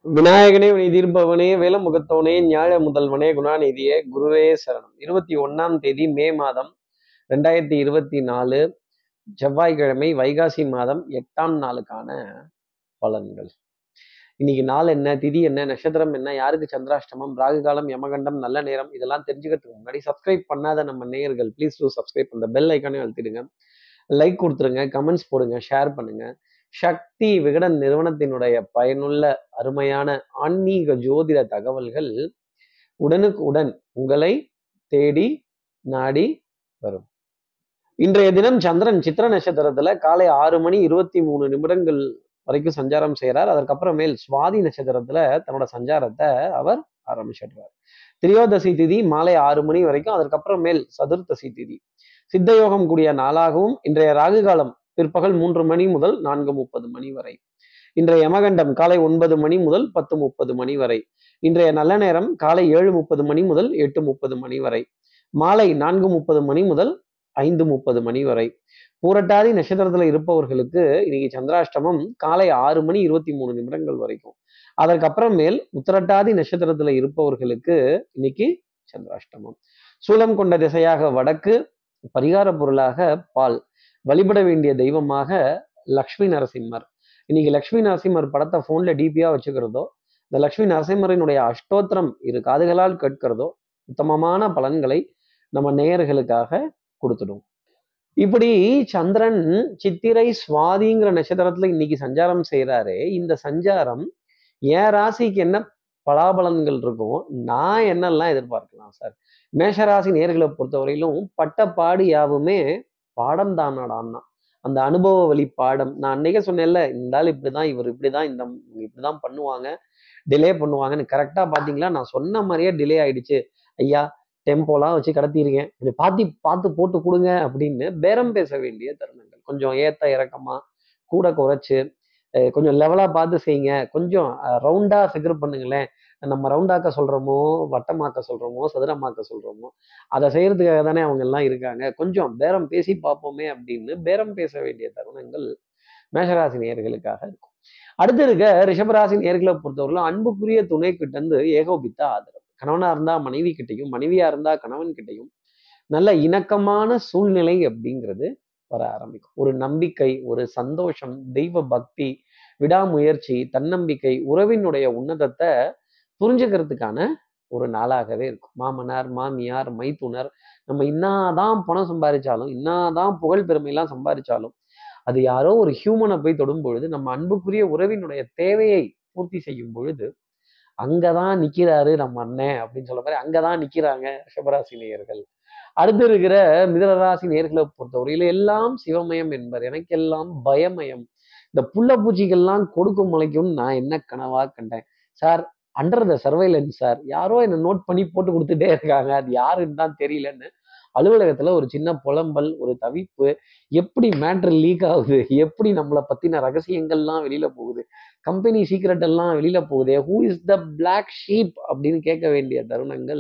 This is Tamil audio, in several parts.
விநாயகனே வினை தீர்ப்பவனே வேலமுகத்தவனே ஞாழ முதல்வனே குணாநிதியே குருவே சரணம் இருபத்தி ஒண்ணாம் தேதி மே மாதம் ரெண்டாயிரத்தி இருபத்தி நாலு செவ்வாய்க்கிழமை வைகாசி மாதம் எட்டாம் நாளுக்கான பலன்கள் இன்னைக்கு நாள் என்ன திதி என்ன நட்சத்திரம் என்ன யாருக்கு சந்திராஷ்டமம் ராகு காலம் யமகண்டம் நல்ல நேரம் இதெல்லாம் தெரிஞ்சுக்கிறதுக்கு முன்னாடி சப்ஸ்கிரைப் பண்ணாத நம்ம நேயர்கள் ப்ளீஸ் டூ சப்ஸ்கிரைப் அந்த பெல் ஐக்கானே அழுத்திடுங்க லைக் கொடுத்துருங்க கமெண்ட்ஸ் போடுங்க ஷேர் பண்ணுங்க சக்தி விகடன் நிறுவனத்தினுடைய பயனுள்ள அருமையான ஆன்மீக ஜோதிட தகவல்கள் உடனுக்கு உடன் உங்களை தேடி நாடி வரும் இன்றைய தினம் சந்திரன் சித்திர நட்சத்திரத்துல காலை ஆறு மணி இருபத்தி மூணு நிமிடங்கள் வரைக்கும் சஞ்சாரம் செய்கிறார் அதற்கப்புறமேல் சுவாதி நட்சத்திரத்துல தன்னோட சஞ்சாரத்தை அவர் ஆரம்பிச்சிடுறார் திரியோதசி திதி மாலை ஆறு மணி வரைக்கும் அதற்கப்புறமேல் சதுர்த்தசி திதி சித்தயோகம் கூடிய நாளாகவும் இன்றைய ராகு காலம் பிற்பகல் மூன்று மணி முதல் நான்கு முப்பது மணி வரை இன்றைய யமகண்டம் காலை ஒன்பது மணி முதல் பத்து முப்பது மணி வரை இன்றைய நல்ல நேரம் காலை ஏழு முப்பது மணி முதல் எட்டு முப்பது மணி வரை மாலை நான்கு முப்பது மணி முதல் ஐந்து முப்பது மணி வரை பூரட்டாதி நட்சத்திரத்துல இருப்பவர்களுக்கு இன்னைக்கு சந்திராஷ்டமம் காலை ஆறு மணி இருபத்தி மூணு நிமிடங்கள் வரைக்கும் அதற்கப்புறமேல் உத்தரட்டாதி நட்சத்திரத்துல இருப்பவர்களுக்கு இன்னைக்கு சந்திராஷ்டமம் சூலம் கொண்ட திசையாக வடக்கு பரிகார பொருளாக பால் வழிபட வேண்டிய தெய்வமாக லக்ஷ்மி நரசிம்மர் இன்னைக்கு லக்ஷ்மி நரசிம்மர் படத்தை போன்ல டிபியா வச்சுக்கிறதோ இந்த லக்ஷ்மி நரசிம்மரினுடைய அஷ்டோத்திரம் இரு காதுகளால் கேட்கிறதோ உத்தமமான பலன்களை நம்ம நேயர்களுக்காக கொடுத்துடும் இப்படி சந்திரன் சித்திரை சுவாதிங்கிற நட்சத்திரத்துல இன்னைக்கு சஞ்சாரம் செய்யறாரு இந்த சஞ்சாரம் என் ராசிக்கு என்ன பலாபலன்கள் இருக்கும் நான் என்னெல்லாம் எதிர்பார்க்கலாம் சார் மேஷராசி நேர்களை பொறுத்தவரையிலும் பட்டப்பாடு யாவுமே பாடம் தானடான்னா அந்த அனுபவ வழி பாடம் நான் அன்னைக்கே சொன்னேன்ல இந்த ஆள் இப்படிதான் இவர் இப்படிதான் இந்த இப்படிதான் பண்ணுவாங்க டிலே பண்ணுவாங்கன்னு கரெக்டா பாத்தீங்களா நான் சொன்ன மாதிரியே டிலே ஆயிடுச்சு ஐயா டெம்போலாம் வச்சு கடத்திருக்கேன் கொஞ்சம் பார்த்து பார்த்து போட்டு கொடுங்க அப்படின்னு பேரம் பேச வேண்டிய தருணங்கள் கொஞ்சம் ஏத்த இறக்கமா கூட குறைச்சு அஹ் கொஞ்சம் லெவலா பார்த்து செய்யுங்க கொஞ்சம் ரவுண்டா ஃபிகர் பண்ணுங்களேன் நம்ம ரவுண்டாக்க சொல்றோமோ வட்டமாக்க சொல்றோமோ சதுரமாக்க சொல்றோமோ அதை செய்யறதுக்காக தானே அவங்க எல்லாம் இருக்காங்க கொஞ்சம் பேரம் பேசி பார்ப்போமே அப்படின்னு பேரம் பேச வேண்டிய தருணங்கள் மேஷராசி நேயர்களுக்காக இருக்கும் அடுத்து இருக்க ரிஷபராசி நேர்களை பொறுத்தவரையிலும் அன்புக்குரிய துணை கிட்ட இருந்து ஏகோபித்த ஆதரவு கணவனா இருந்தா மனைவி கிட்டையும் மனைவியா இருந்தா கணவன் கிட்டையும் நல்ல இணக்கமான சூழ்நிலை அப்படிங்கிறது வர ஆரம்பிக்கும் ஒரு நம்பிக்கை ஒரு சந்தோஷம் தெய்வ பக்தி விடாமுயற்சி தன்னம்பிக்கை உறவினுடைய உன்னதத்தை புரிஞ்சுக்கிறதுக்கான ஒரு நாளாகவே இருக்கும் மாமனார் மாமியார் மைத்துனர் நம்ம இன்னாதான் பணம் சம்பாதிச்சாலும் இன்னாதான் புகழ் பெருமையெல்லாம் சம்பாதிச்சாலும் அது யாரோ ஒரு ஹியூமனை போய் தொடும் பொழுது நம்ம அன்புக்குரிய உறவினுடைய தேவையை பூர்த்தி செய்யும் பொழுது அங்கதான் நிக்கிறாரு நம்ம அண்ணன் அப்படின்னு சொல்ல மாதிரி அங்கதான் நிக்கிறாங்க ரிஷபராசி நேயர்கள் அடுத்து இருக்கிற மிதனராசி நேர்களை பொறுத்தவரையில எல்லாம் சிவமயம் என்பர் எனக்கெல்லாம் பயமயம் இந்த புள்ள பூச்சிகள்லாம் கொடுக்கும் முளைக்கும் நான் என்ன கனவா கண்டேன் sir under the surveillance sir யாரோ என்னை நோட் பண்ணி போட்டு கொடுத்துட்டே இருக்காங்க அது யாருன்னு தான் தெரியலன்னு அலுவலகத்துல ஒரு சின்ன புலம்பல் ஒரு தவிப்பு எப்படி மேட்ரு லீக் ஆகுது எப்படி நம்மளை பத்தின ரகசியங்கள்லாம் வெளியில போகுது கம்பெனி சீக்ரெட் எல்லாம் வெளியில போகுது who is the black sheep அப்படின்னு கேட்க வேண்டிய தருணங்கள்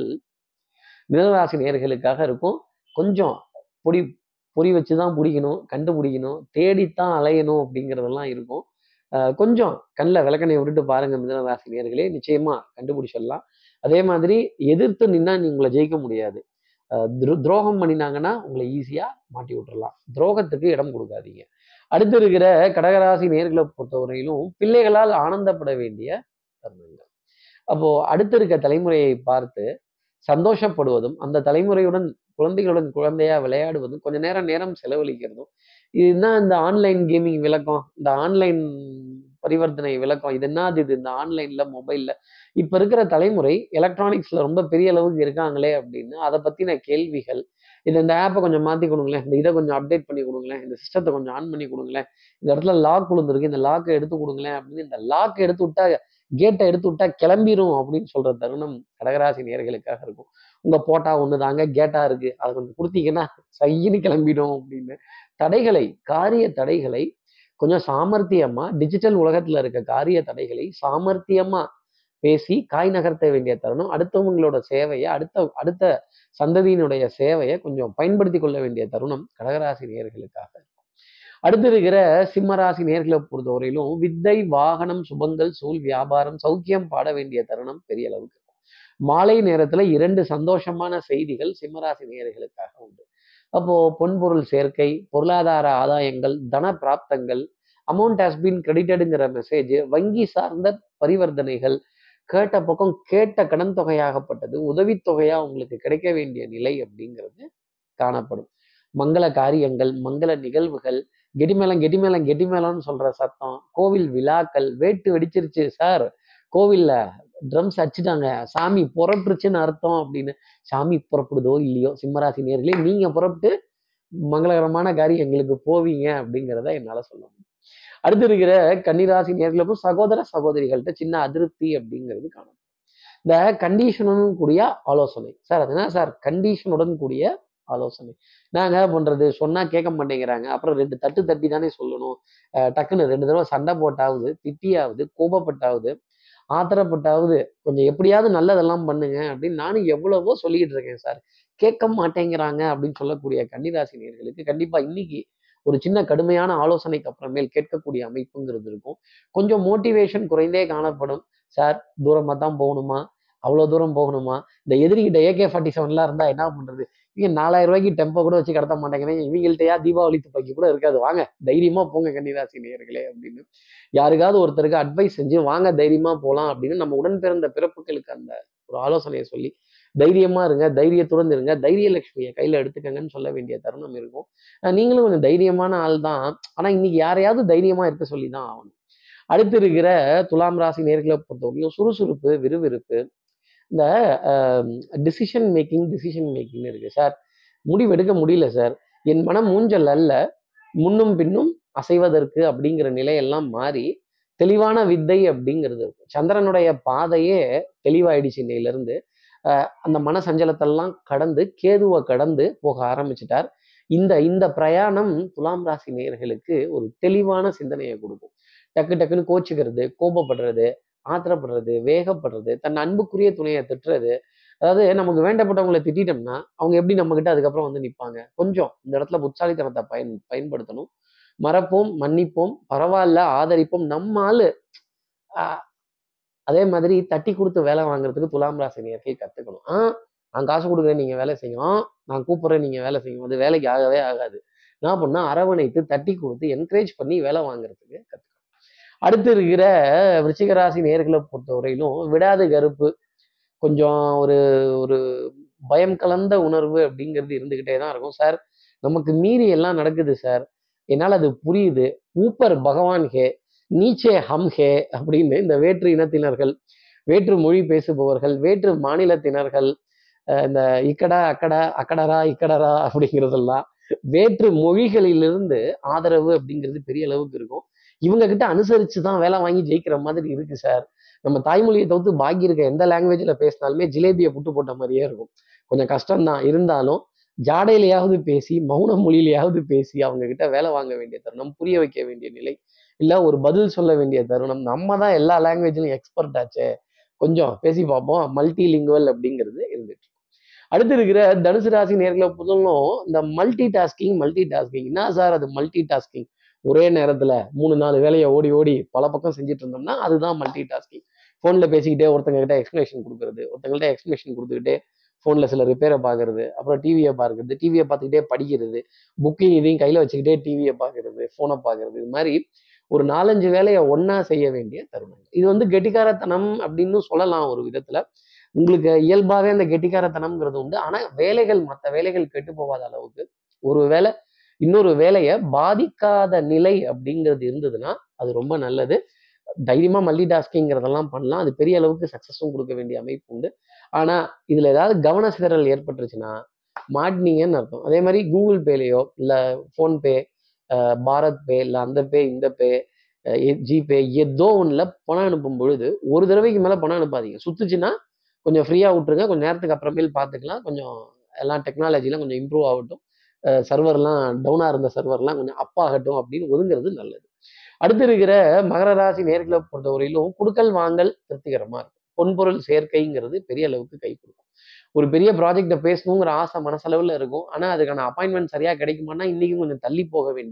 மிதனராசி நேர்களுக்காக இருக்கும் கொஞ்சம் பொடி பொறி வச்சு தான் பிடிக்கணும் கண்டுபிடிக்கணும் தேடித்தான் அலையணும் அப்படிங்கிறதெல்லாம் இருக்கும் அஹ் கொஞ்சம் கண்ணில் விளக்கணையை விட்டுட்டு பாருங்க மிதனராசி நேர்களே நிச்சயமா கண்டுபிடிச்சிடலாம் அதே மாதிரி எதிர்த்து நின்னா நீ உங்களை ஜெயிக்க முடியாது அஹ் துரோ- துரோகம் பண்ணினாங்கன்னா உங்களை ஈஸியா மாட்டி விட்டுறலாம் துரோகத்துக்கு இடம் கொடுக்காதீங்க அடுத்து இருக்கிற கடகராசி நேர்களை பொறுத்தவரையிலும் பிள்ளைகளால் ஆனந்தப்பட வேண்டிய தருணங்கள் அப்போ அடுத்து இருக்க தலைமுறையை பார்த்து சந்தோஷப்படுவதும் அந்த தலைமுறையுடன் குழந்தைகளுடன் குழந்தையா விளையாடுவதும் கொஞ்ச நேரம் நேரம் செலவழிக்கிறதும் இதுதான் இந்த ஆன்லைன் கேமிங் விளக்கம் இந்த ஆன்லைன் பரிவர்த்தனை விளக்கம் இது என்னது இது இந்த ஆன்லைன்ல மொபைல்ல இப்ப இருக்கிற தலைமுறை எலக்ட்ரானிக்ஸ்ல ரொம்ப பெரிய அளவுக்கு இருக்காங்களே அப்படின்னு அதை பத்தின கேள்விகள் இது இந்த ஆப்பை கொஞ்சம் மாத்தி கொடுங்களேன் இந்த இதை கொஞ்சம் அப்டேட் பண்ணி கொடுங்களேன் இந்த சிஸ்டத்தை கொஞ்சம் ஆன் பண்ணி கொடுங்களேன் இந்த இடத்துல லாக் விழுந்திருக்கு இந்த லாக்கை எடுத்து கொடுங்களேன் அப்படின்னு இந்த லாக்கை எடுத்து விட்டா கேட்டை எடுத்து விட்டா கிளம்பிரும் அப்படின்னு சொல்ற தருணம் கடகராசி நேர்களுக்காக இருக்கும் உங்க போட்டா ஒண்ணு தாங்க கேட்டா இருக்கு அதை கொஞ்சம் கொடுத்தீங்கன்னா சையின்னு கிளம்பிடும் அப்படின்னு தடைகளை காரிய தடைகளை கொஞ்சம் சாமர்த்தியமா டிஜிட்டல் உலகத்துல இருக்க காரிய தடைகளை சாமர்த்தியமா பேசி காய் நகர்த்த வேண்டிய தருணம் அடுத்தவங்களோட சேவையை அடுத்த அடுத்த சந்ததியினுடைய சேவையை கொஞ்சம் பயன்படுத்தி கொள்ள வேண்டிய தருணம் கடகராசி நேயர்களுக்காக அடுத்து இருக்கிற சிம்மராசி நேர்களை பொறுத்தவரையிலும் வித்தை வாகனம் சுபங்கள் சூழ் வியாபாரம் சௌக்கியம் பாட வேண்டிய தருணம் பெரிய அளவுக்கு இருக்கும் மாலை நேரத்துல இரண்டு சந்தோஷமான செய்திகள் சிம்மராசி நேர்களுக்காக உண்டு அப்போ பொன்பொருள் சேர்க்கை பொருளாதார ஆதாயங்கள் தன பிராப்தங்கள் அமௌண்ட் ஹாஸ் பீன் கிரெடிட்டடுங்கிற மெசேஜ் வங்கி சார்ந்த பரிவர்த்தனைகள் கேட்ட பக்கம் கேட்ட கடன் தொகையாகப்பட்டது உதவித்தொகையா உங்களுக்கு கிடைக்க வேண்டிய நிலை அப்படிங்கிறது காணப்படும் மங்கள காரியங்கள் மங்கள நிகழ்வுகள் கெட்டிமேளம் கெட்டிமேளம் கெட்டிமேளம்னு சொல்ற சத்தம் கோவில் விழாக்கள் வேட்டு வெடிச்சிருச்சு சார் கோவில்ல ட்ரம்ஸ் அடிச்சுட்டாங்க சாமி புறப்பட்டுருச்சுன்னு அர்த்தம் அப்படின்னு சாமி புறப்படுதோ இல்லையோ சிம்மராசி நேர்களே நீங்க புறப்பட்டு மங்களகரமான காரியம் எங்களுக்கு போவீங்க அப்படிங்கிறத என்னால சொல்ல முடியும் அடுத்து இருக்கிற கன்னிராசி நேர்களுக்கும் சகோதர சகோதரிகள்கிட்ட சின்ன அதிருப்தி அப்படிங்கிறது காணும் இந்த கண்டிஷனுடன் கூடிய ஆலோசனை சார் அது என்ன சார் கண்டிஷனுடன் கூடிய ஆலோசனை நாங்க பண்றது சொன்னா கேட்க மாட்டேங்கிறாங்க அப்புறம் ரெண்டு தட்டு தட்டி தானே சொல்லணும் அஹ் டக்குன்னு ரெண்டு தடவை சண்டை போட்டாவது திட்டியாவது கோபப்பட்டாவது ஆத்திரப்பட்டாவது கொஞ்சம் எப்படியாவது நல்லதெல்லாம் பண்ணுங்க அப்படின்னு நானும் எவ்வளவோ சொல்லிட்டு இருக்கேன் சார் கேட்க மாட்டேங்கிறாங்க அப்படின்னு சொல்லக்கூடிய கன்னிராசி நேர்களுக்கு கண்டிப்பா இன்னைக்கு ஒரு சின்ன கடுமையான ஆலோசனைக்கு அப்புறமேல் கேட்கக்கூடிய அமைப்புங்கிறது இருக்கும் கொஞ்சம் மோட்டிவேஷன் குறைந்தே காணப்படும் சார் தூரமா தான் போகணுமா அவ்வளோ தூரம் போகணுமா இந்த எதிரிகிட்ட ஏகே ஃபார்ட்டி செவன்லாம் இருந்தா என்ன பண்றது இவங்க நாலாயிரம் ரூபாய்க்கு டெம்போ கூட வச்சு கடத்த மாட்டேங்கிறேன் இவங்கள்ட்டயா தீபாவளி துப்பாக்கி கூட இருக்காது வாங்க தைரியமா போங்க கன்னிராசி நேயர்களே அப்படின்னு யாருக்காவது ஒருத்தருக்கு அட்வைஸ் செஞ்சு வாங்க தைரியமா போகலாம் அப்படின்னு நம்ம உடன் பிறந்த பிறப்புகளுக்கு அந்த ஒரு ஆலோசனையை சொல்லி தைரியமா இருங்க தைரியத்துடன் இருங்க தைரிய லட்சுமியை கையில எடுத்துக்கங்கன்னு சொல்ல வேண்டிய தருணம் இருக்கும் அஹ் நீங்களும் கொஞ்சம் தைரியமான ஆள் தான் ஆனா இன்னைக்கு யாரையாவது தைரியமா இருக்க சொல்லி தான் ஆகணும் அடுத்து இருக்கிற துலாம் ராசி நேர்களை பொறுத்தவரையும் சுறுசுறுப்பு விறுவிறுப்பு இந்த டிசிஷன் மேக்கிங் டிசிஷன் மேக்கிங் இருக்கு சார் முடிவு எடுக்க முடியல சார் என் மனம் ஊஞ்சல் அல்ல முன்னும் பின்னும் அசைவதற்கு அப்படிங்கிற நிலையெல்லாம் மாறி தெளிவான வித்தை அப்படிங்கிறது இருக்கும் சந்திரனுடைய பாதையே தெளிவாயிடுச்சு இன்னையிலிருந்து அஹ் அந்த மன சஞ்சலத்தெல்லாம் கடந்து கேதுவை கடந்து போக ஆரம்பிச்சிட்டார் இந்த இந்த பிரயாணம் துலாம் ராசி நேயர்களுக்கு ஒரு தெளிவான சிந்தனையை கொடுக்கும் டக்கு டக்குன்னு கோச்சுக்கிறது கோபப்படுறது ஆத்திரப்படுறது வேகப்படுறது தன் அன்புக்குரிய துணையை திட்டுறது அதாவது நமக்கு வேண்டப்பட்டவங்களை திட்டிட்டோம்னா அவங்க எப்படி நம்ம கிட்ட அதுக்கப்புறம் வந்து நிற்பாங்க கொஞ்சம் இந்த இடத்துல புத்தாலித்தனத்தை பயன் பயன்படுத்தணும் மறப்போம் மன்னிப்போம் பரவாயில்ல ஆதரிப்போம் நம்ம ஆளு ஆஹ் அதே மாதிரி தட்டி கொடுத்து வேலை வாங்குறதுக்கு துலாம் ராசி நேயர்கள் கத்துக்கணும் ஆ நான் காசு கொடுக்குறேன் நீங்க வேலை செய்யும் ஆ நான் கூப்பிடுறேன் நீங்க வேலை செய்யும் அது வேலைக்கு ஆகவே ஆகாது நான் பண்ணா அரவணைத்து தட்டி கொடுத்து என்கரேஜ் பண்ணி வேலை வாங்குறதுக்கு கத்துக்கணும் அடுத்து இருக்கிற விருச்சிக ராசி நேர்களை பொறுத்தவரையிலும் விடாது கருப்பு கொஞ்சம் ஒரு ஒரு பயம் கலந்த உணர்வு அப்படிங்கிறது இருந்துகிட்டே தான் இருக்கும் சார் நமக்கு மீறி எல்லாம் நடக்குது சார் என்னால் அது புரியுது ஊப்பர் பகவான் ஹே நீச்சே ஹம் ஹே அப்படின்னு இந்த வேற்று இனத்தினர்கள் வேற்று மொழி பேசுபவர்கள் வேற்று மாநிலத்தினர்கள் அஹ் இந்த இக்கடா அக்கடா அக்கடரா இக்கடரா அப்படிங்கிறதெல்லாம் வேற்று மொழிகளிலிருந்து ஆதரவு அப்படிங்கிறது பெரிய அளவுக்கு இருக்கும் இவங்க கிட்ட அனுசரிச்சு தான் வேலை வாங்கி ஜெயிக்கிற மாதிரி இருக்கு சார் நம்ம தாய்மொழியை தவிர்த்து பாக்கி இருக்க எந்த லாங்குவேஜ்ல பேசினாலுமே ஜிலேபியை புட்டு போட்ட மாதிரியே இருக்கும் கொஞ்சம் கஷ்டம்தான் இருந்தாலும் ஜாடையிலையாவது பேசி மௌன மொழியிலையாவது பேசி அவங்க கிட்ட வேலை வாங்க வேண்டிய தருணம் புரிய வைக்க வேண்டிய நிலை இல்ல ஒரு பதில் சொல்ல வேண்டிய தருணம் நம்ம தான் எல்லா லாங்குவேஜ்லையும் எக்ஸ்பர்ட் ஆச்சே கொஞ்சம் பேசி பார்ப்போம் மல்டி லிங்குவல் அப்படிங்கிறது இருந்துட்டு இருக்கும். அடுத்து இருக்கிற தனுசு ராசி நேர்களை பொதுவும் இந்த மல்டி டாஸ்கிங் மல்டி டாஸ்கிங் என்ன சார் அது மல்டி டாஸ்கிங் ஒரே நேரத்துல மூணு நாலு வேலையை ஓடி ஓடி பல பக்கம் செஞ்சுட்டு இருந்தோம்னா அதுதான் மல்டி டாஸ்கிங் ஃபோனில் பேசிக்கிட்டே ஒருத்தங்க கிட்ட எக்ஸ்பிளேஷன் கொடுக்குறது ஒருத்தங்கள்ட்ட எக்ஸ்பிளேஷன் கொடுத்துக்கிட்டே ஃபோனில் சில ரிப்பேரை பார்க்கறது அப்புறம் டிவியை பார்க்கறது டிவியை பார்த்துக்கிட்டே படிக்கிறது புக்கையும் இதையும் கையில் வச்சுக்கிட்டே டிவியை பார்க்கறது ஃபோனை பார்க்கறது இது மாதிரி ஒரு நாலஞ்சு வேலையை ஒண்ணா செய்ய வேண்டிய தருணம் இது வந்து கெட்டிக்காரத்தனம் அப்படின்னு சொல்லலாம் ஒரு விதத்துல உங்களுக்கு இயல்பாகவே அந்த கெட்டிக்காரத்தனம்ங்கிறது உண்டு ஆனா வேலைகள் மற்ற வேலைகள் கெட்டு போகாத அளவுக்கு ஒரு வேலை இன்னொரு வேலையை பாதிக்காத நிலை அப்படிங்கிறது இருந்ததுன்னா அது ரொம்ப நல்லது தைரியமா மல்டி டாஸ்கிங்கிறதெல்லாம் பண்ணலாம் அது பெரிய அளவுக்கு சக்சஸும் கொடுக்க வேண்டிய அமைப்பு உண்டு ஆனா இதுல ஏதாவது கவன சிதறல் ஏற்பட்டுருச்சுன்னா மாட்டினீங்கன்னு அர்த்தம் அதே மாதிரி கூகுள் பேலையோ இல்ல ஃபோன்பே பாரத் பே இல்லை அந்த பே இந்த பே ஜிபே ஏதோ ஒன்றில் பணம் அனுப்பும் பொழுது ஒரு தடவைக்கு மேலே பணம் அனுப்பாதீங்க சுத்துச்சுன்னா கொஞ்சம் ஃப்ரீயாக விட்டுருங்க கொஞ்சம் நேரத்துக்கு அப்புறமேல் பார்த்துக்கலாம் கொஞ்சம் எல்லாம் டெக்னாலஜிலாம் கொஞ்சம் இம்ப்ரூவ் ஆகட்டும் சர்வர்லாம் டவுனாக இருந்த சர்வர்லாம் கொஞ்சம் அப் ஆகட்டும் அப்படின்னு ஒதுங்கிறது நல்லது அடுத்து இருக்கிற மகர ராசி நேர்களை பொறுத்தவரையிலும் குடுக்கல் வாங்கல் திருப்திகரமாக இருக்கும் பொன்பொருள் சேர்க்கைங்கிறது பெரிய அளவுக்கு கை கொடுக்கும் ஒரு பெரிய ப்ராஜெக்டை பேசணுங்கிற ஆசை மனசளவில் இருக்கும் ஆனால் அதுக்கான அப்பாயின்மெண்ட் சரியாக கிடைக்குமானா இன்றைக்கும் கொஞ்சம் தள்ளி போக வேண்டிய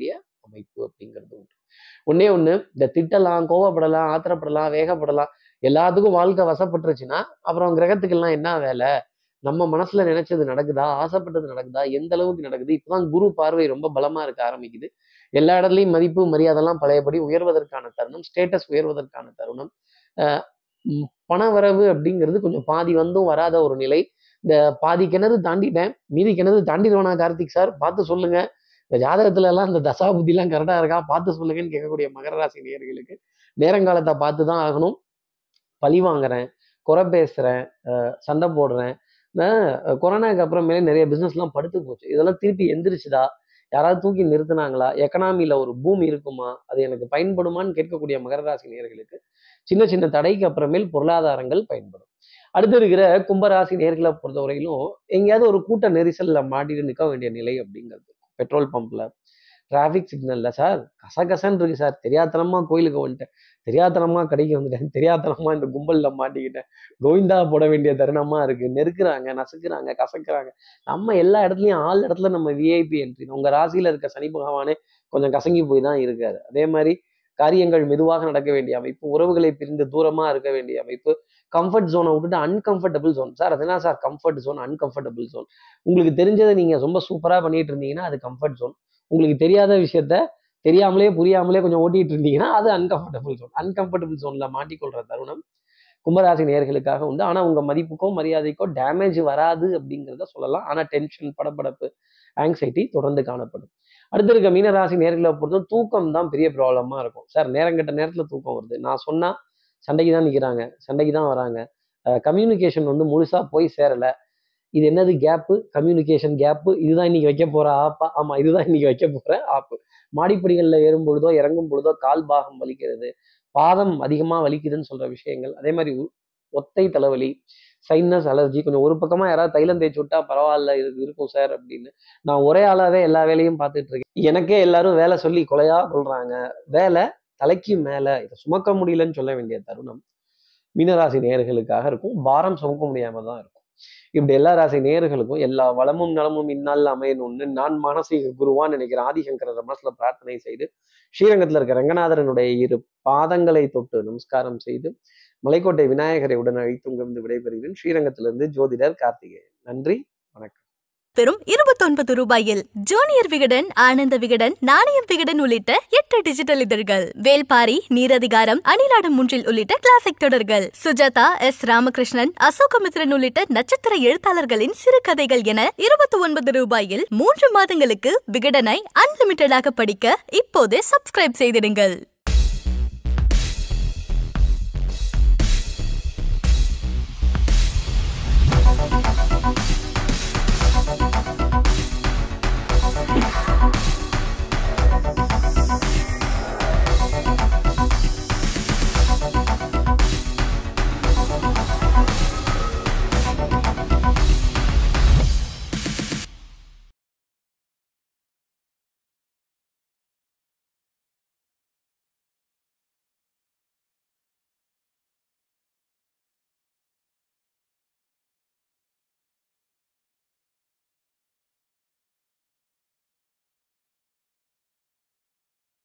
அமைப்பு அப்படிங்கிறது உண்டு ஒண்ணே ஒண்ணு இந்த திட்டலாம் கோவப்படலாம் ஆத்திரப்படலாம் வேகப்படலாம் எல்லாத்துக்கும் வாழ்க்கை வசப்பட்டுருச்சுன்னா அப்புறம் கிரகத்துக்கெல்லாம் என்ன வேலை நம்ம மனசுல நினைச்சது நடக்குதா ஆசைப்பட்டது நடக்குதா எந்த அளவுக்கு நடக்குது இப்பதான் குரு பார்வை ரொம்ப பலமா இருக்க ஆரம்பிக்குது எல்லா இடத்துலையும் மதிப்பு மரியாதைலாம் பழையபடி உயர்வதற்கான தருணம் ஸ்டேட்டஸ் உயர்வதற்கான தருணம் அஹ் உம் பண வரவு அப்படிங்கிறது கொஞ்சம் பாதி வந்தும் வராத ஒரு நிலை இந்த பாதி கிணறு தாண்டிட்டேன் மீதி கிணறு தாண்டிடுவானா கார்த்திக் சார் பார்த்து சொல்லுங்க இந்த ஜாதகத்துல எல்லாம் இந்த தசா புத்திலாம் கரெக்டா இருக்கா பார்த்து சொல்லுங்கன்னு கேட்கக்கூடிய மகர ராசி நேயர்களுக்கு நேரங்காலத்தை பார்த்து தான் ஆகணும் பழி வாங்குறேன் குறை பேசுறேன் அஹ் சண்டை போடுறேன் நான் கொரோனாக்கு அப்புறமேலே நிறைய பிசினஸ்லாம் படுத்து போச்சு இதெல்லாம் திருப்பி எந்திரிச்சுதா யாராவது தூக்கி நிறுத்துனாங்களா எக்கனாமில ஒரு பூமி இருக்குமா அது எனக்கு பயன்படுமான்னு கேட்கக்கூடிய மகர ராசி நேயர்களுக்கு சின்ன சின்ன தடைக்கு அப்புறமேல் பொருளாதாரங்கள் பயன்படும் அடுத்து இருக்கிற கும்பராசி நேர்களை பொறுத்தவரையிலும் எங்கேயாவது ஒரு கூட்ட நெரிசல்ல மாட்டிட்டு நிற்க வேண்டிய நிலை அப்படிங்கிறது பெட்ரோல் பம்ப்ல டிராஃபிக் சிக்னல்ல சார் கசகசன்னு இருக்கு சார் தெரியாதனமா கோயிலுக்கு வந்துட்டேன் தெரியாதனமா கடைக்கு வந்துட்டேன் தெரியாதனமா இந்த கும்பல்ல மாட்டிக்கிட்டேன் கோவிந்தா போட வேண்டிய தருணமா இருக்கு நெருக்குறாங்க நசுக்குறாங்க கசக்குறாங்க நம்ம எல்லா இடத்துலயும் ஆள் இடத்துல நம்ம விஐபி என்ட்ரி உங்க ராசியில இருக்க சனி பகவானே கொஞ்சம் கசங்கி போய் தான் இருக்காரு அதே மாதிரி காரியங்கள் மெதுவாக நடக்க வேண்டிய அமைப்பு உறவுகளை பிரிந்து தூரமா இருக்க வேண்டிய அமைப்பு கம்ஃபர்ட் ஜோனை விட்டுட்டு அன்கம்ஃபர்டபுள் ஜோன் சார் அது என்ன sir comfort zone uncomfortable zone உங்களுக்கு தெரிஞ்சதை நீங்க ரொம்ப சூப்பரா பண்ணிட்டு இருந்தீங்கன்னா அது கம்ஃபர்ட் ஜோன் உங்களுக்கு தெரியாத விஷயத்த தெரியாமலே புரியாமலே கொஞ்சம் ஓட்டிட்டு இருந்தீங்கன்னா அது அன்கம்ஃபர்டபுள் ஜோன் அன்கம்ஃபர்டபுள் ஜோன்ல மாட்டிக்கொள்ற தருணம் கும்பராசி நேர்களுக்காக உண்டு ஆனா உங்க மதிப்புக்கோ மரியாதைக்கோ டேமேஜ் வராது அப்படிங்கிறத சொல்லலாம் ஆனா டென்ஷன் படபடப்பு ஆங்ஸைட்டி தொடர்ந்து காணப்படும் அடுத்து இருக்க மீனராசி நேர்களை பொறுத்தும் தூக்கம் தான் பெரிய ப்ராப்ளமா இருக்கும் சார் நேரங்கட்ட நேரத்துல தூக்கம் வருது நான் சொன்னா சண்டைக்கு தான் நிக்கிறாங்க சண்டைக்கு தான் வராங்க கம்யூனிகேஷன் வந்து முழுசா போய் சேரல இது என்னது கேப்பு கம்யூனிகேஷன் கேப்பு இதுதான் இன்னைக்கு வைக்க போற ஆப்பா ஆமா இதுதான் இன்னைக்கு வைக்க போற ஆப்பு மாடிப்படிகளில் ஏறும் பொழுதோ இறங்கும் பொழுதோ கால் பாகம் வலிக்கிறது பாதம் அதிகமா வலிக்குதுன்னு சொல்ற விஷயங்கள் அதே மாதிரி உ- ஒத்தை தலைவலி சைனஸ் அலர்ஜி கொஞ்சம் ஒரு பக்கமா யாராவது தைலம் தேய்ச்சி விட்டா பரவாயில்ல இது இருக்கும் சார் அப்படின்னு நான் ஒரே ஆளாவே எல்லா வேலையும் பார்த்துட்டு இருக்கேன் எனக்கே எல்லாரும் வேலை சொல்லி கொலையா கொள்றாங்க வேலை தலைக்கு மேல இதை சுமக்க முடியலன்னு சொல்ல வேண்டிய தருணம் மீனராசி நேயர்களுக்காக இருக்கும் பாரம் சுமக்க முடியாம தான் இருக்கும் இப்படி எல்லா ராசி நேயர்களுக்கும் எல்லா வளமும் நலமும் இந்நாளில் அமையணும்னு நான் மானசீக குருவான்னு நினைக்கிறேன் ஆதிசங்கர மனசுல பிரார்த்தனை செய்து ஸ்ரீரங்கத்துல இருக்க ரங்கநாதரனுடைய இரு பாதங்களை தொட்டு நமஸ்காரம் செய்து மலைக்கோட்டை விநாயகரை உடன் அழைத்து உங்கிருந்து விடைபெறுகிறேன் ஸ்ரீரங்கத்திலிருந்து ஜோதிடர் கார்த்திகேயன் நன்றி வணக்கம் வெறும் இருபத்தொன்பது ரூபாயில் ஜூனியர் விகடன் ஆனந்த விகடன் நாணயம் விகடன் உள்ளிட்ட எட்டு டிஜிட்டல் இதழ்கள் வேல்பாரி நீரதிகாரம் அணிலாடும் முன்றில் உள்ளிட்ட கிளாசிக் தொடர்கள் சுஜாதா எஸ் ராமகிருஷ்ணன் அசோகமித்ரன் உள்ளிட்ட நட்சத்திர எழுத்தாளர்களின் சிறுகதைகள் என இருபத்தி ஒன்பது ரூபாயில் மூன்று மாதங்களுக்கு விகடனை அன்லிமிட்டடாக படிக்க இப்போதே சப்ஸ்கிரைப் செய்திடுங்கள்